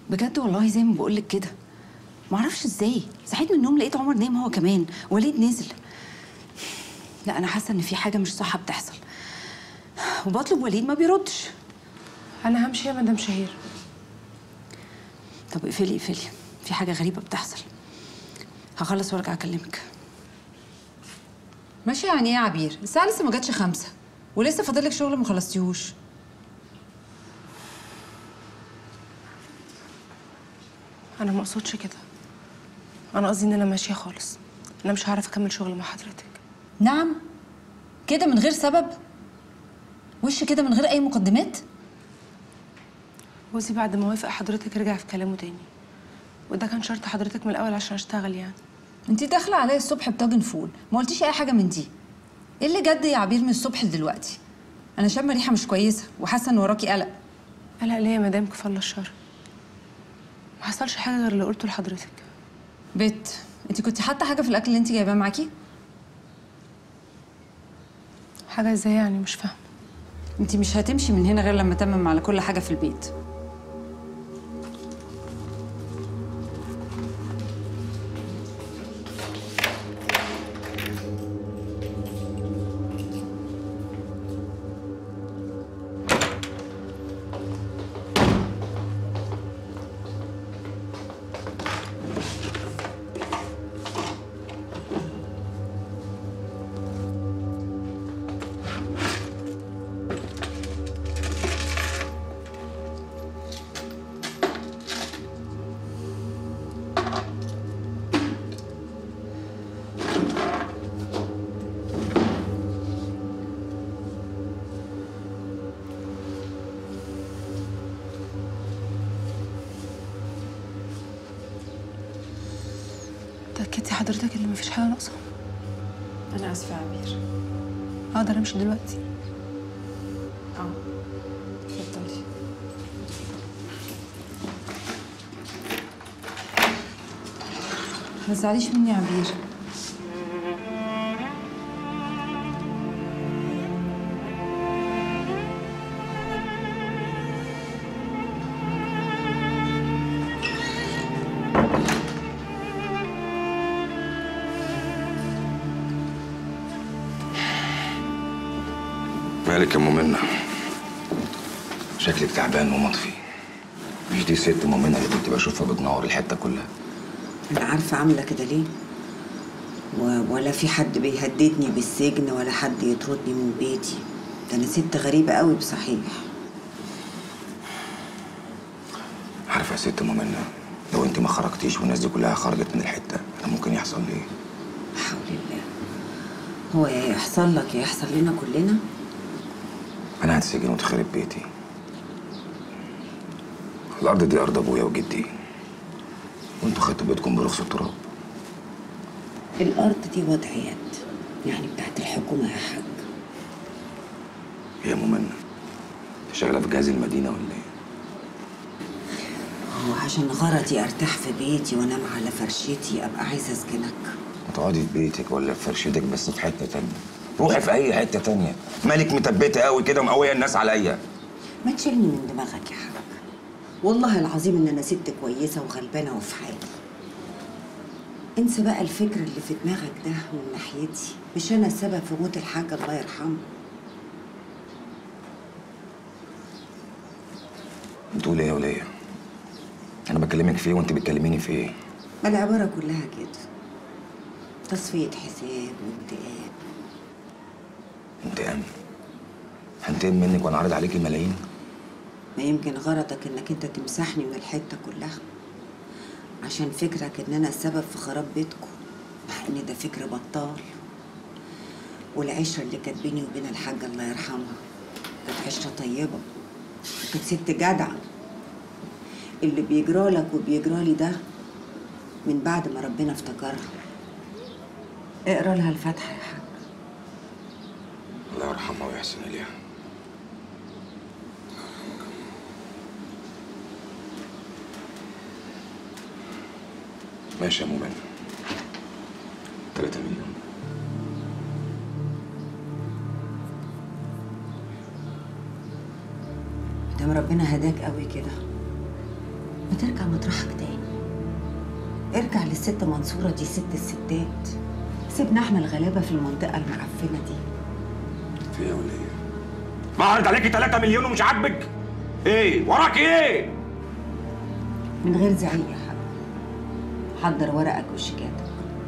بجد والله زي ما بقول لك كده معرفش ازاي صحيت من النوم لقيت عمر نايم هو كمان وليد نزل لا انا حاسه ان في حاجه مش صح بتحصل وبطلب وليد ما بيردش انا همشي يا مدام شهير طب اقفلي اقفلي في حاجه غريبه بتحصل هخلص وارجع اكلمك ماشي يعني ايه يا عبير الساعه لسه ما جاتش خمسة ولسه فاضلك شغل ما خلصتيهوش انا ما اقصدش كده انا قصدي ان انا ماشيه خالص انا مش هعرف اكمل شغل مع حضرتك نعم كده من غير سبب وش كده من غير اي مقدمات جوزي بعد ما وافق حضرتك رجع في كلامه تاني وده كان شرط حضرتك من الاول عشان اشتغل يعني انتي داخله عليا الصبح بطاجن فول ما قلتيش اي حاجه من دي ايه اللي جد يا عبير من الصبح لدلوقتي انا شامه ريحه مش كويسه وحاسه ان وراكي قلق قلق ليه يا مدام كفى الله الشر ما حصلش حاجه غير اللي قلته لحضرتك بت انتي كنتي حاطه حاجه في الاكل اللي انتي جايباه معاكي حاجه ازاي يعني مش فاهمه انتي مش هتمشي من هنا غير لما تمم على كل حاجه في البيت اتاكدتي حضرتك ان مفيش حاجه ناقصه انا اسفه يا عبير اقدر امشي دلوقتي اه اتفضلي ما تزعليش مني يا عبير مالك يا ام منى شكلك تعبان ومطفي مش دي ست ام منى اللي كنت بشوفها بتنور الحته كلها انا عارفه عامله كده ليه و- ولا في حد بيهددني بالسجن ولا حد يطردني من بيتي ده انا ست غريبه قوي بصحيح عارفه يا ست ام منى لو انت ما خرجتيش والناس دي كلها خرجت من الحته انا ممكن يحصل لي ايه حول الله هو يا يحصل لك يا يحصل لنا كلنا انا هتسجن وتخرب بيتي الارض دي ارض ابويا وجدي وانتوا خدتوا بيتكم برخص التراب الارض دي وضعيات يعني بتاعت الحكومه يا حاج يا ام منى انت شغاله في جهاز المدينه ولا ايه هو عشان غرضي ارتاح في بيتي وانام على فرشتي ابقى عايزه اسجنك تقعدي في بيتك ولا في فرشتك بس في حته تانية روحي في اي حته تانية مالك متبته قوي كده ومقويه الناس عليا ما تشيلني من دماغك يا حاج والله العظيم ان انا ست كويسه وغلبانه وفي حالي انسى بقى الفكر اللي في دماغك ده من ناحيتي مش انا السبب في موت الحاج الله يرحمه بتقول ايه يا وليه انا بكلمك في ايه وانت بتكلميني في ايه ما العباره كلها كده تصفيه حساب وانتقام انتقام هنتقم منك وانا عارض عليكي ملايين ما يمكن غرضك انك انت تمسحني من الحته كلها عشان فكرك ان انا السبب في خراب بيتكم مع ان ده فكر بطال والعشره اللي كانت بيني وبين الحاجه الله يرحمها كانت عشره طيبه كانت ست جدعه اللي بيجرالك وبيجرالي ده من بعد ما ربنا افتكرها اقرا لها الفاتحه يا حاج الله يرحمها ويحسن اليها ماشي يا ام منى 3 مليون دام ربنا هداك قوي كده ما ترجع مطرحك تاني ارجع للست منصورة دي ست الستات سيبنا احنا الغلابة في المنطقة المعفنة دي في ايه ولا ايه؟ بعرض عليكي 3 مليون ومش عاجبك؟ ايه؟ وراك ايه؟ من غير زعيق يا حاج حضر ورقك وشيكاتك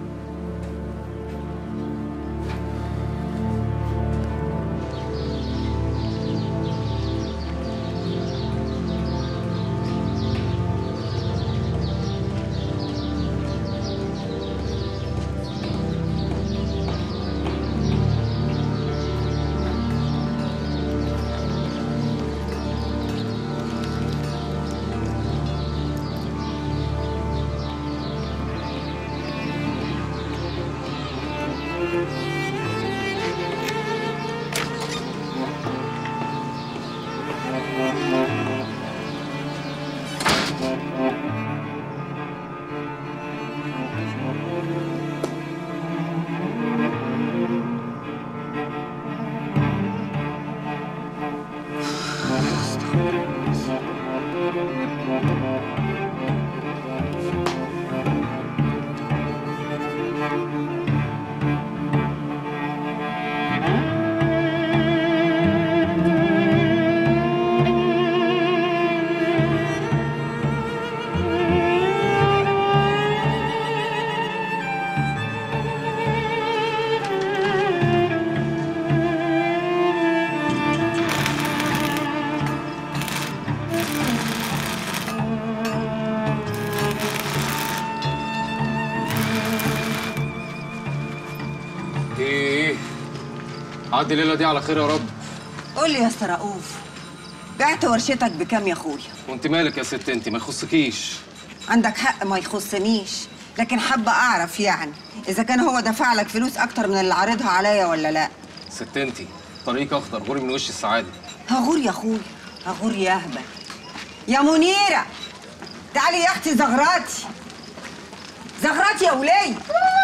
ايه عدي الليله دي على خير يا رب قول لي يا استاذ رؤوف بعت ورشتك بكام يا اخويا وانت مالك يا ست انت ما يخصكيش عندك حق ما يخصنيش لكن حابة أعرف يعني إذا كان هو دفع لك فلوس أكتر من اللي عارضها عليا ولا لأ ست انت طريق اخضر غوري من وش السعاده هغور يا أخويا هغور يا أهبل يا منيرة تعالي يا أختي زغراتي زغراتي يا ولية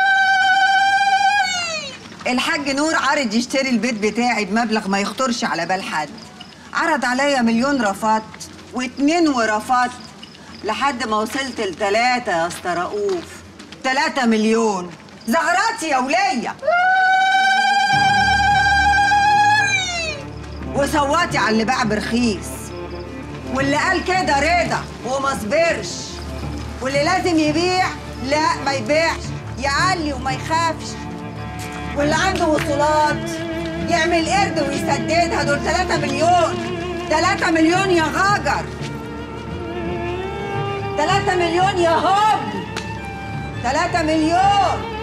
الحاج نور عرض يشتري البيت بتاعي بمبلغ ما يخطرش على بال حد عرض عليا مليون رفضت واتنين ورفضت لحد ما وصلت لتلاتة يا اسطى رؤوف تلاتة مليون زغراتي يا ولية وصوتي على اللي باع برخيص واللي قال كده رضا وما صبرش واللي لازم يبيع لا ما يبيعش يعلي وما يخافش واللي عنده وصولات يعمل قرد ويسددها دول 3 مليون 3 مليون يا غاجر 3 مليون يا هبل 3 مليون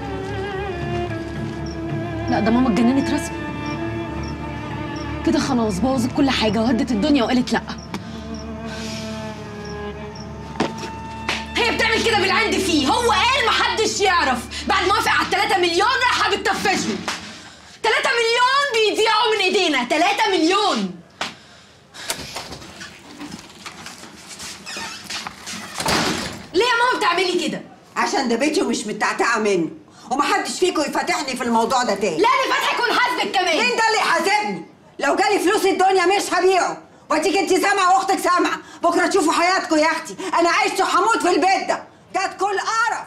لا ده ماما اتجننت رسمي كده خلاص بوظت كل حاجه وهدت الدنيا وقالت لا هي بتعمل كده بالعند فيه هو قال محدش يعرف بعد ما وافق على 3 مليون راح بتطفشه 3 مليون بيضيعوا من ايدينا 3 مليون ليه يا ماما بتعملي كده عشان ده بيتي ومش متعتعه منه ومحدش فيكم يفتحني في الموضوع ده تاني لا انا فاتحك ونحاسبك كمان مين ده اللي يحاسبني لو جالي فلوس الدنيا مش هبيعه واديك انت سامعه واختك سامعه بكره تشوفوا حياتكم يا اختي انا عايش وهموت في البيت ده جت كل قرف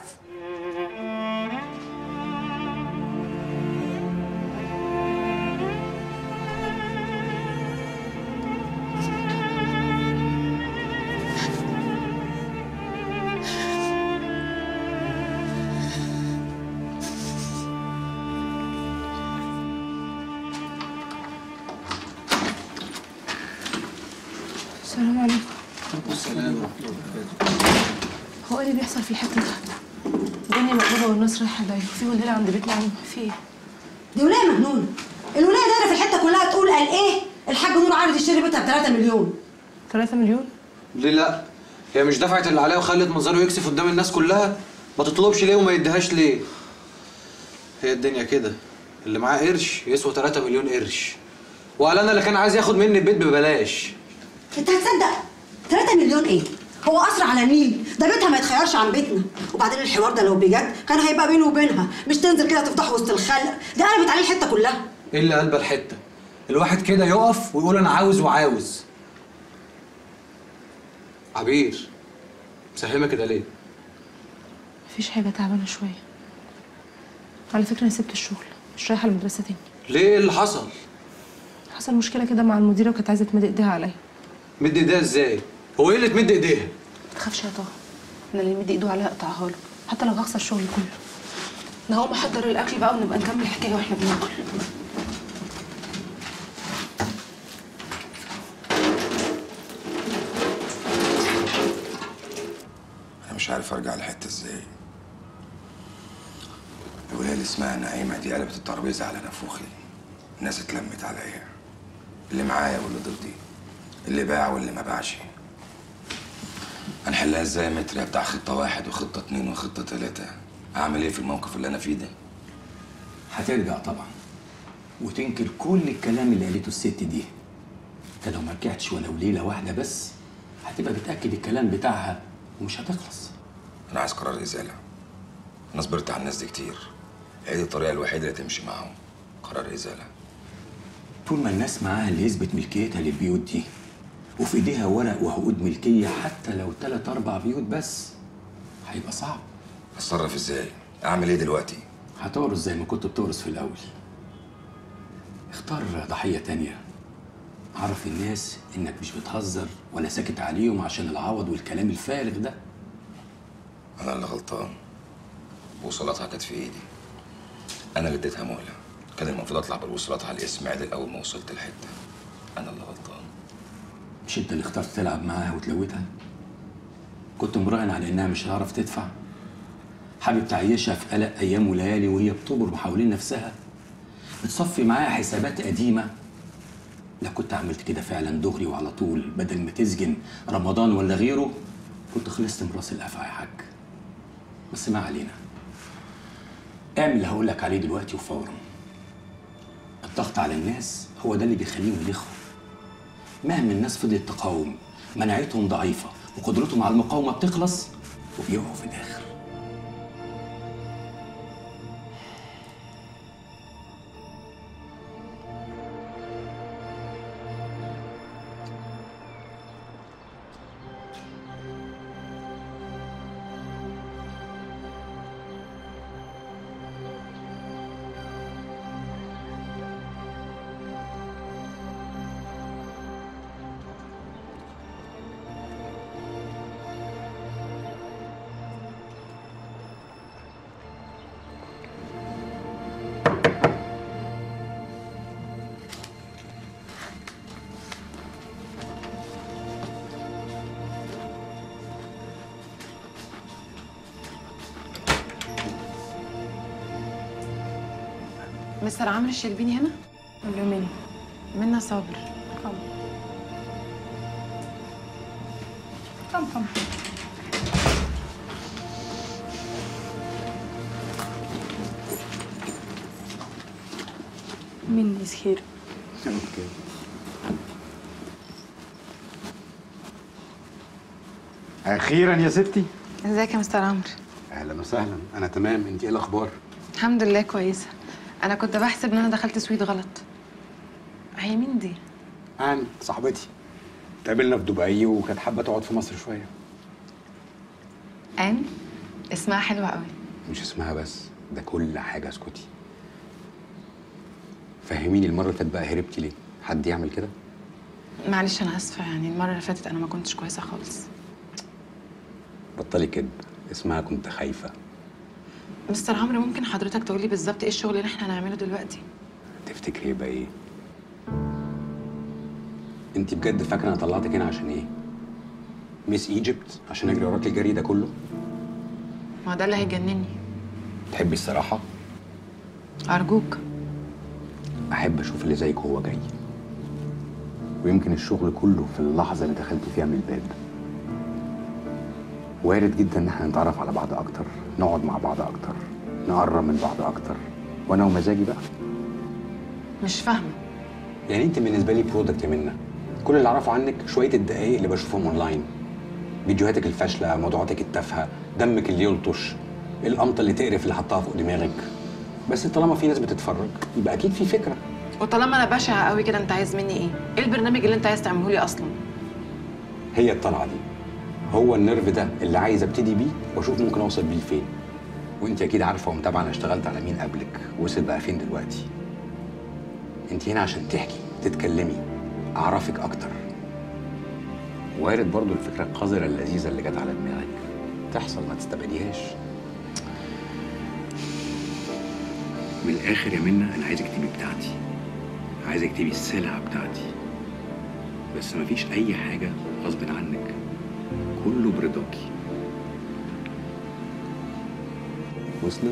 السلام عليكم هو ايه اللي بيحصل في الحته ده؟ الدنيا مقلوبه والناس رايحه جايه في وليله عند بيت نعيم في ايه؟ دي ولايه مجنونه الولايه دايره في الحته كلها تقول قال ايه الحاج نور عارض يشتري بيتها ب 3 مليون 3 مليون؟ ليه لا؟ هي مش دفعت اللي عليها وخلت منظره يكسف قدام الناس كلها؟ ما تطلبش ليه وما يديهاش ليه؟ هي الدنيا كده اللي معاه قرش يسوى 3 مليون قرش وقال انا اللي كان عايز ياخد مني البيت ببلاش انت هتصدق 3 مليون ايه هو قصر على النيل ده بيتها ما يتخيرش عن بيتنا وبعدين الحوار ده لو بجد كان هيبقى بينه وبينها مش تنزل كده تفضح وسط الخلق ده قلبت عليه الحته كلها ايه اللي قلب الحته؟ الواحد كده يقف ويقول انا عاوز وعاوز عبير مسهمه كده ليه مفيش حاجه تعبانه شويه على فكره انا سبت الشغل مش رايحه المدرسه تاني ليه إيه اللي حصل حصل مشكله كده مع المديره وكانت عايزه تمد ايديها عليا مد ايديها ازاي هو ايه اللي تمد ايديها ما تخافش يا طه انا اللي يمد ايده عليا اقطعها له حتى لو هخسر شغلي كله انا هقوم احضر الاكل بقى ونبقى نكمل الحكايه واحنا بناكل انا مش عارف ارجع لحته ازاي الولايه اللي اسمها نعيمه دي قلبت الترابيزه على نافوخي الناس اتلمت عليا اللي معايا واللي ضدي اللي باع واللي ما باعش هنحلها ازاي يا متر يا بتاع خطه واحد وخطه اتنين وخطه تلاته اعمل ايه في الموقف اللي انا فيه ده هترجع طبعا وتنكر كل الكلام اللي قالته الست دي انت لو ما رجعتش ولو ليله واحده بس هتبقى بتاكد الكلام بتاعها ومش هتخلص انا عايز قرار ازاله انا صبرت على الناس دي كتير هي دي الطريقه الوحيده اللي تمشي معاهم قرار ازاله طول ما الناس معاها اللي يثبت ملكيتها للبيوت دي وفي ايديها ورق وعقود ملكيه حتى لو تلات اربع بيوت بس هيبقى صعب اتصرف ازاي اعمل ايه دلوقتي هتورث زي ما كنت بتورث في الاول اختار ضحيه تانية عرف الناس انك مش بتهزر ولا ساكت عليهم عشان العوض والكلام الفارغ ده انا اللي غلطان وصلاتها كانت في ايدي انا اللي اديتها مهله كان المفروض اطلع بالوصولات على الاسم عدل اول ما وصلت الحته انا اللي غلطان مش انت اللي اخترت تلعب معاها وتلوتها كنت مراهن على انها مش هتعرف تدفع حابب تعيشها في قلق ايام وليالي وهي بتبر حوالين نفسها بتصفي معاها حسابات قديمه لا كنت عملت كده فعلا دغري وعلى طول بدل ما تسجن رمضان ولا غيره كنت خلصت من راس القفا يا حاج بس ما علينا اعمل اللي هقول لك عليه دلوقتي وفورا الضغط على الناس هو ده اللي بيخليهم يخروا مهما الناس فضلت تقاوم مناعتهم ضعيفة وقدرتهم على المقاومة بتخلص وبيقعوا في الآخر مستر عمرو الشربيني هنا؟ اليومين منا صابر كم كم مني خير اوكي اخيرا يا ستي ازيك يا مستر عمرو اهلا وسهلا انا تمام انت ايه الاخبار الحمد لله كويسه انا كنت بحسب ان انا دخلت سويد غلط هي مين دي عن صاحبتي اتقابلنا في دبي وكانت حابه تقعد في مصر شويه ان اسمها حلوه قوي مش اسمها بس ده كل حاجه اسكتي فهميني المره اللي فاتت بقى هربتي ليه حد يعمل كده معلش انا اسفه يعني المره اللي فاتت انا ما كنتش كويسه خالص بطلي كده اسمها كنت خايفه مستر عمرو ممكن حضرتك تقولي بالظبط ايه الشغل اللي احنا هنعمله دلوقتي تفتكري يبقى ايه انت بجد فاكره انا طلعتك هنا عشان ايه ميس ايجيبت عشان اجري وراك الجري ده كله ما ده اللي هيجنني تحبي الصراحه ارجوك احب اشوف اللي زيك وهو جاي ويمكن الشغل كله في اللحظه اللي دخلت فيها من الباب وارد جدا ان احنا نتعرف على بعض اكتر نقعد مع بعض اكتر نقرب من بعض اكتر وانا ومزاجي بقى مش فاهمه يعني انت بالنسبه لي برودكت يا منى كل اللي اعرفه عنك شويه الدقايق اللي بشوفهم اونلاين فيديوهاتك الفاشله موضوعاتك التافهه دمك اللي يلطش القمطه اللي تقرف اللي حطها فوق دماغك بس طالما في ناس بتتفرج يبقى اكيد في فكره وطالما انا بشعه قوي كده انت عايز مني ايه ايه البرنامج اللي انت عايز تعمله لي اصلا هي الطلعه دي هو النيرف ده اللي عايز ابتدي بيه واشوف ممكن اوصل بيه لفين وانت اكيد عارفه ومتابعه انا اشتغلت على مين قبلك وصل بقى فين دلوقتي انت هنا عشان تحكي تتكلمي اعرفك اكتر وارد برضو الفكره القذره اللذيذه اللي جت على دماغك تحصل ما تستبعديهاش من الاخر يا منى انا عايزك تبقي بتاعتي عايزك تبقي السلعه بتاعتي بس مفيش اي حاجه غصب عنك كله برضاكي وصلت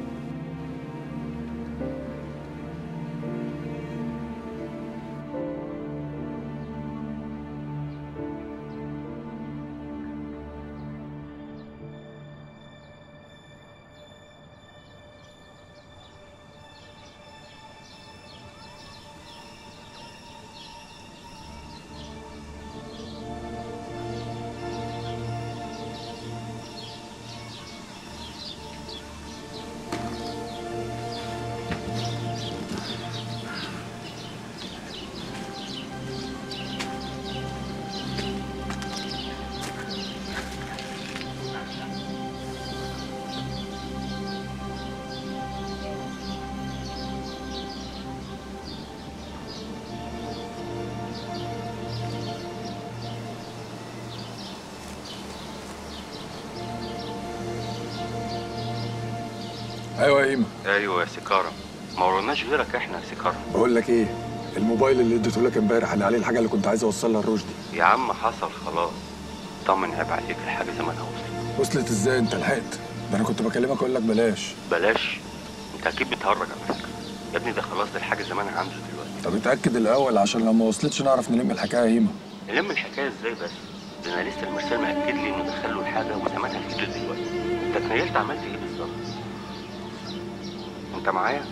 ايوه يا ايمن ايوه يا سكاره ما ورناش غيرك احنا يا سكاره بقول لك ايه الموبايل اللي اديته لك امبارح اللي عليه الحاجه اللي كنت عايز اوصلها لرشدي يا عم حصل خلاص طمن عيب عليك الحاجه زمانها وصلت وصلت ازاي انت لحقت ده انا كنت بكلمك اقول لك بلاش بلاش انت اكيد بتهرج على فكره يا ابني ده خلاص ده الحاجه زمانها عنده دلوقتي طب اتاكد الاول عشان لو ما وصلتش نعرف نلم الحكايه يا هيما نلم الحكايه ازاي بس ده انا لسه المرسال مأكد لي انه دخل له الحاجه وزمانها في ايده دلوقتي انت اتنيلت عملت ايه بالظبط انت معايا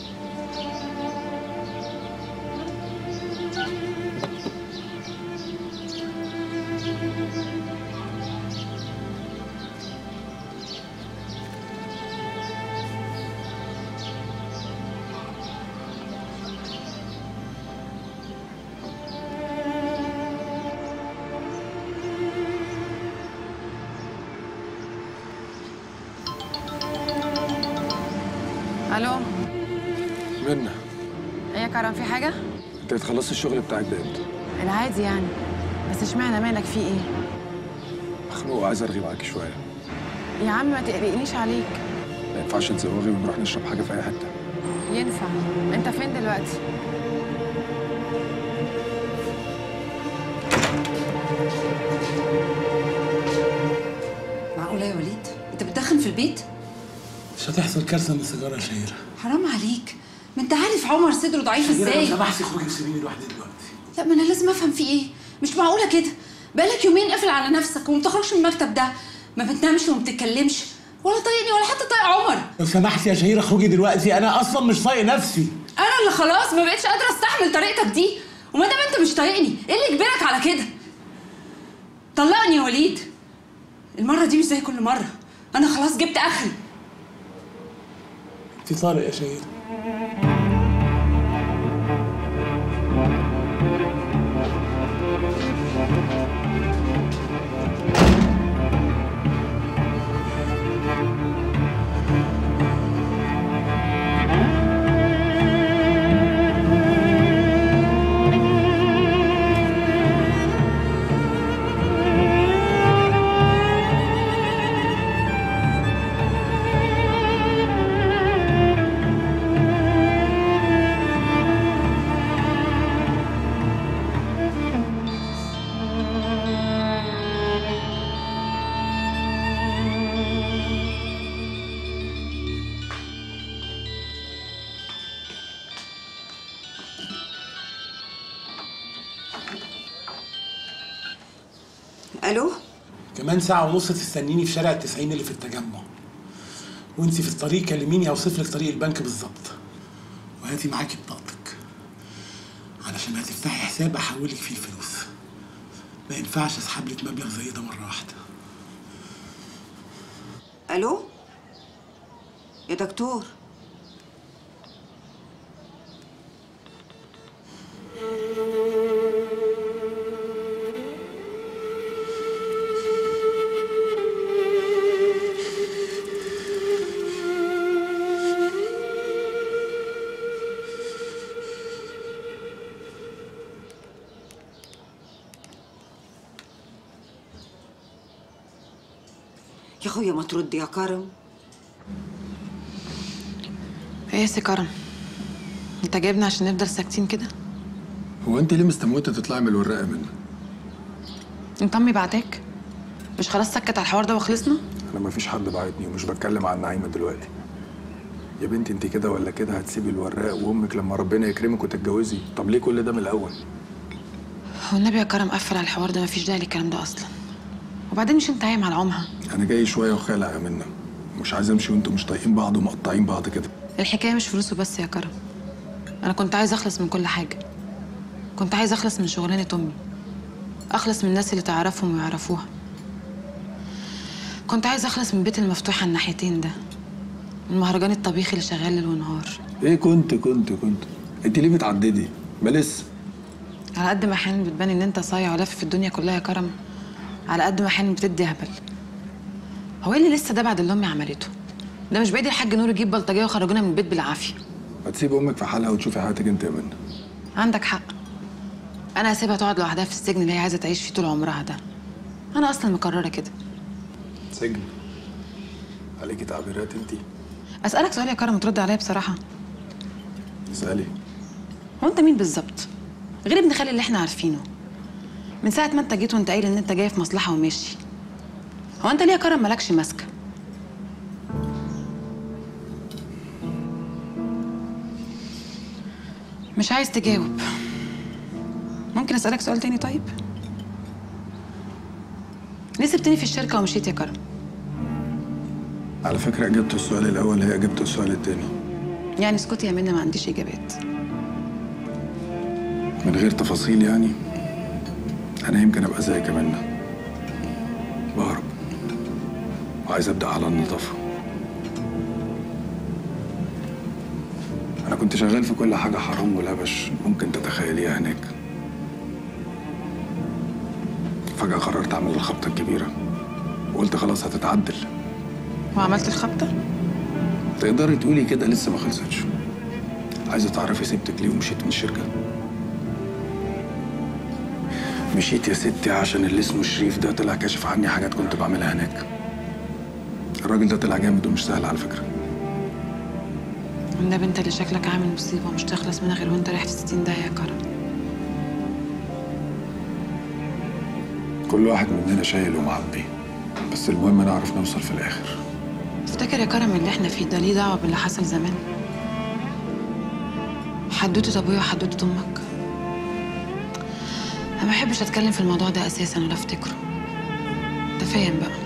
الو منى ايه يا كرم في حاجه انت اتخلصت الشغل بتاعك ده امتى العادي يعني بس اشمعنى مالك في ايه مخنوق عايز ارغي معاك شويه يا عم ما تقلقنيش عليك ما ينفعش تزوغي ونروح نشرب حاجه في اي حته ينفع انت فين دلوقتي معقوله يا وليد انت بتدخن في البيت مش هتحصل كارثه من السيجاره يا شهيره حرام عليك ما انت عارف عمر صدره ضعيف شهيرة ازاي لو سمحتي اخرجي وسيبيني لوحدي دلوقتي لا ما انا لازم افهم في ايه مش معقوله كده بقالك يومين قافل على نفسك وما بتخرجش من المكتب ده ما بتنامش وما بتتكلمش ولا طايقني ولا حتى طايق عمر لو سمحتي يا شهيره اخرجي دلوقتي انا اصلا مش طايق نفسي انا اللي خلاص ما بقتش قادره استحمل طريقتك دي وما دام انت مش طايقني ايه اللي يجبرك على كده طلقني يا وليد المره دي مش زي كل مره انا خلاص جبت اخري انت طارق يا شهيره الو كمان ساعة ونص تستنيني في شارع التسعين اللي في التجمع وانتي في الطريق كلميني اوصف لك طريق البنك بالظبط وهاتي معاكي بطاقتك علشان هتفتحي حساب احولك فيه الفلوس ما ينفعش اسحب لك مبلغ زي ده مرة واحدة الو يا دكتور يا اخويا ما ترد يا كرم ايه يا سي كرم انت جايبنا عشان نفضل ساكتين كده هو انت ليه مستموته تطلعي من الوراقه منه انت امي بعتك مش خلاص سكت على الحوار ده وخلصنا انا ما فيش حد بعتني ومش بتكلم عن نعيمه دلوقتي يا بنتي انت كده ولا كده هتسيبي الوراق وامك لما ربنا يكرمك وتتجوزي طب ليه كل ده من الاول هو النبي يا كرم قفل على الحوار ده مفيش داعي للكلام ده اصلا وبعدين مش انت قايم على عمها انا جاي شويه وخالع يا منى مش عايز امشي وانتوا مش طايقين بعض ومقطعين بعض كده الحكايه مش فلوسه بس يا كرم انا كنت عايز اخلص من كل حاجه كنت عايز اخلص من شغلانه امي اخلص من الناس اللي تعرفهم ويعرفوها كنت عايز اخلص من البيت المفتوح على الناحيتين ده من مهرجان الطبيخ اللي شغال ليل ونهار ايه كنت كنت كنت انت ليه بتعددي ما لسه على قد ما احيانا بتبان ان انت صايع ولافف في الدنيا كلها يا كرم على قد ما احيانا بتدي هبل هو ايه اللي لسه ده بعد اللي امي عملته ده مش بايدي الحاج نور يجيب بلطجيه وخرجونا من البيت بالعافيه ما تسيب امك في حالها وتشوفي حياتك انت يا منى عندك حق انا هسيبها تقعد لوحدها في السجن اللي هي عايزه تعيش فيه طول عمرها ده انا اصلا مقرره كده سجن عليكي تعبيرات انت اسالك سؤال يا كرم وترد عليا بصراحه اسالي هو انت مين بالظبط غير ابن خالي اللي احنا عارفينه من ساعه ما انت جيت وانت قايل ان انت جاي في مصلحه وماشي هو انت ليه يا كرم مالكش ماسكه مش عايز تجاوب ممكن اسالك سؤال تاني طيب ليه سبتني في الشركه ومشيت يا كرم على فكره اجابه السؤال الاول هي اجابه السؤال الثاني يعني اسكتي يا منى ما عنديش اجابات من غير تفاصيل يعني انا يمكن ابقى زيك يا منى بهرب وعايز ابدا على النظافه انا كنت شغال في كل حاجه حرام ولبش ممكن تتخيليها هناك فجاه قررت اعمل الخبطه الكبيره وقلت خلاص هتتعدل وعملت الخبطه تقدري تقولي كده لسه ما خلصتش عايزه تعرفي سبتك ليه ومشيت من الشركه مشيت يا ستي عشان اللي اسمه شريف ده طلع كاشف عني حاجات كنت بعملها هناك الراجل ده طلع جامد ومش سهل على فكره والنبي انت اللي شكلك عامل مصيبه ومش تخلص منها غير وانت رايح في 60 دقيقه يا كرم كل واحد مننا شايل ومعبي بس المهم نعرف نوصل في الاخر تفتكر يا كرم اللي احنا فيه ده ليه دعوه باللي حصل زمان حدوته ابويا وحدوته امك انا ما بحبش اتكلم في الموضوع ده اساسا ولا افتكره انت فاهم بقى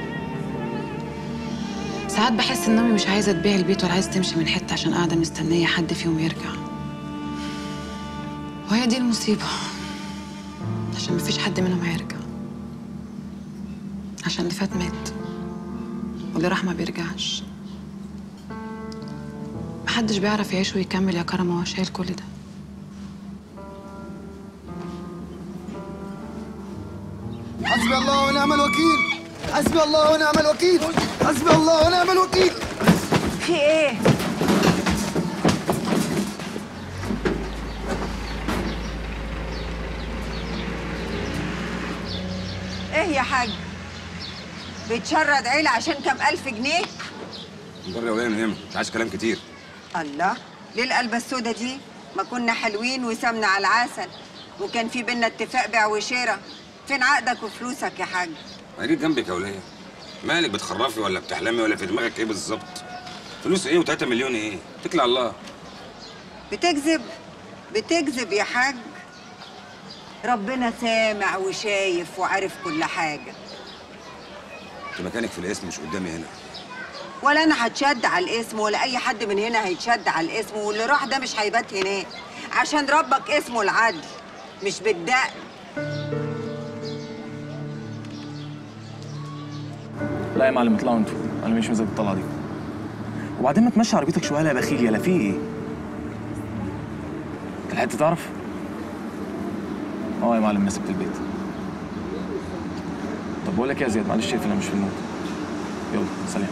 ساعات بحس ان امي مش عايزه تبيع البيت ولا عايزه تمشي من حته عشان قاعده مستنيه حد فيهم يرجع وهي دي المصيبه عشان مفيش حد منهم هيرجع عشان اللي فات مات واللي راح ما بيرجعش محدش بيعرف يعيش ويكمل يا كرم وهو شايل كل ده حسبي الله ونعم الوكيل حسبي الله ونعم الوكيل حسبي الله ونعم الوكيل في ايه؟ ايه يا حاج؟ بتشرد عيلة عشان كام ألف جنيه؟ بره يا وليه من هنا مش عايز كلام كتير الله ليه القلبة السودا دي؟ ما كنا حلوين وسمنا على العسل وكان في بينا اتفاق بيع وشراء فين عقدك وفلوسك يا حاج؟ ما جيت جنبك يا وليه مالك بتخرفي ولا بتحلمي ولا في دماغك ايه بالظبط فلوس ايه و3 مليون ايه اتكل على الله بتكذب بتكذب يا حاج ربنا سامع وشايف وعارف كل حاجة انت مكانك في الاسم مش قدامي هنا ولا انا هتشد على الاسم ولا اي حد من هنا هيتشد على الاسم واللي راح ده مش هيبات هناك عشان ربك اسمه العدل مش بالدق لا يا معلم اطلعوا انتوا انا مش مزاج الطلعه دي وبعدين ما تمشي عربيتك شويه يا بخيل يلا في ايه انت لحقت تعرف اه يا معلم انا سبت البيت طب بقول لك إيه يا زياد معلش اقفل انا مش في المود يلا سلام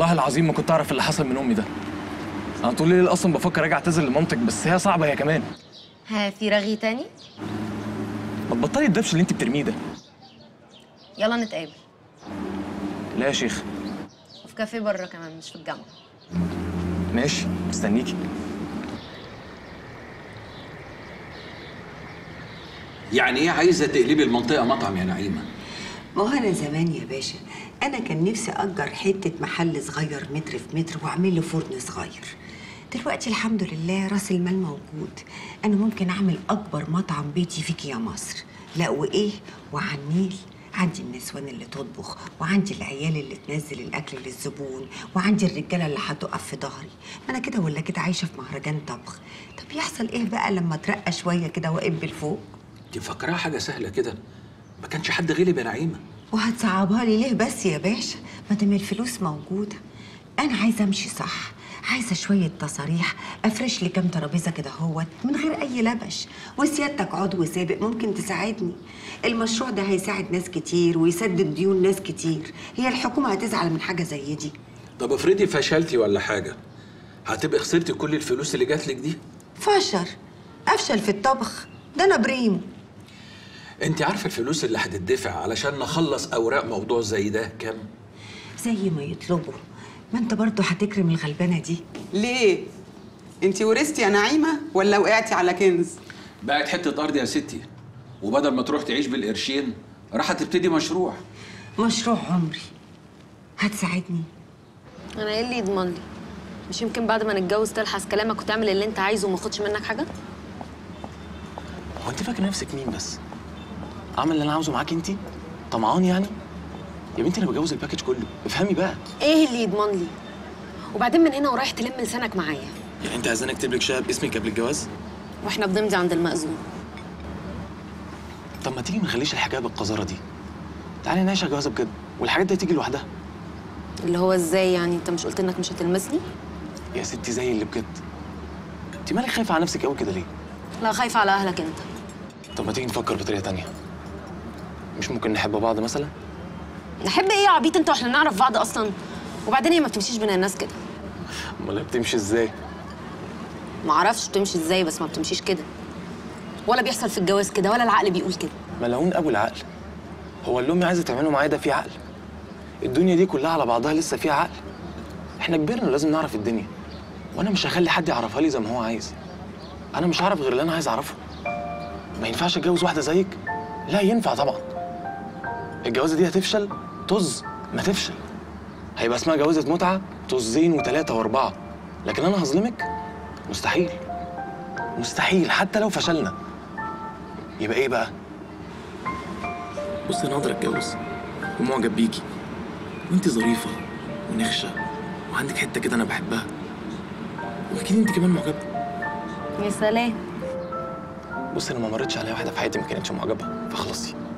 والله العظيم ما كنت اعرف اللي حصل من امي ده انا طول الليل اصلا بفكر ارجع اعتذر لمامتك بس هي صعبه هي كمان ها في رغي تاني ما تبطلي الدبش اللي انت بترميه ده يلا نتقابل لا يا شيخ وفي كافيه بره كمان مش في الجامعه ماشي مستنيكي يعني ايه عايزه تقلبي المنطقه مطعم يا نعيمه ما هو انا زمان يا باشا انا كان نفسي اجر حته محل صغير متر في متر واعمل له فرن صغير دلوقتي الحمد لله راس المال موجود انا ممكن اعمل اكبر مطعم بيتي فيك يا مصر لا وايه وعلى النيل عندي النسوان اللي تطبخ وعندي العيال اللي تنزل الاكل للزبون وعندي الرجاله اللي هتقف في ظهري ما انا كده ولا كده عايشه في مهرجان طبخ طب يحصل ايه بقى لما اترقى شويه كده واقبل فوق دي مفكراها حاجه سهله كده ما كانش حد غلب يا نعيمه وهتصعبها لي ليه بس يا باشا ما دام الفلوس موجوده انا عايزه امشي صح عايزه شويه تصاريح افرش لي كام ترابيزه كده اهوت من غير اي لبش وسيادتك عضو سابق ممكن تساعدني المشروع ده هيساعد ناس كتير ويسدد ديون ناس كتير هي الحكومه هتزعل من حاجه زي دي طب افرضي فشلتي ولا حاجه هتبقى خسرتي كل الفلوس اللي جات لك دي فشر افشل في الطبخ ده انا بريمو انت عارفه الفلوس اللي هتدفع علشان نخلص اوراق موضوع زي ده كام زي ما يطلبوا ما انت برضه هتكرم الغلبانه دي ليه؟ انت ورثتي يا نعيمه ولا وقعتي على كنز؟ بقت حته ارض يا ستي وبدل ما تروح تعيش بالقرشين راح تبتدي مشروع مشروع عمري هتساعدني انا ايه اللي يضمن لي مش يمكن بعد ما نتجوز تلحس كلامك وتعمل اللي انت عايزه وما اخدش منك حاجه هو انت فاكر نفسك مين بس اعمل اللي انا عاوزه معاك انت طمعان يعني يا بنتي انا بجوز الباكج كله افهمي بقى ايه اللي يضمن لي وبعدين من هنا ورايح تلم لسانك معايا يعني انت عايزاني اكتب لك شهاده باسمك قبل الجواز واحنا بنمضي عند المأذون طب ما تيجي ما نخليش الحكايه بالقذاره دي تعالي نعيش الجوازه بجد والحاجات دي هتيجي لوحدها اللي هو ازاي يعني انت مش قلت انك مش هتلمسني يا ستي زي اللي بجد انت مالك خايفه على نفسك قوي كده ليه لا خايفه على اهلك انت طب ما تيجي نفكر بطريقه تانية مش ممكن نحب بعض مثلا نحب ايه يا عبيط انت واحنا نعرف بعض اصلا وبعدين هي ما بتمشيش بين الناس كده امال هي بتمشي ازاي ما اعرفش بتمشي ازاي بس ما بتمشيش كده ولا بيحصل في الجواز كده ولا العقل بيقول كده ملعون ابو العقل هو اللي امي عايزه تعمله معايا ده فيه عقل الدنيا دي كلها على بعضها لسه فيها عقل احنا كبرنا لازم نعرف الدنيا وانا مش هخلي حد يعرفها لي زي ما هو عايز انا مش هعرف غير اللي انا عايز اعرفه ما ينفعش اتجوز واحده زيك لا ينفع طبعا الجوازه دي هتفشل طز ما تفشل هيبقى اسمها جوازه متعه طزين وثلاثه واربعه لكن انا هظلمك مستحيل مستحيل حتى لو فشلنا يبقى ايه بقى بص انا اقدر اتجوز ومعجب بيكي وانت ظريفه ونخشه وعندك حته كده انا بحبها واكيد انت كمان معجبه يا سلام بص انا ما مرتش عليا واحده في حياتي ما كانتش معجبه فخلصي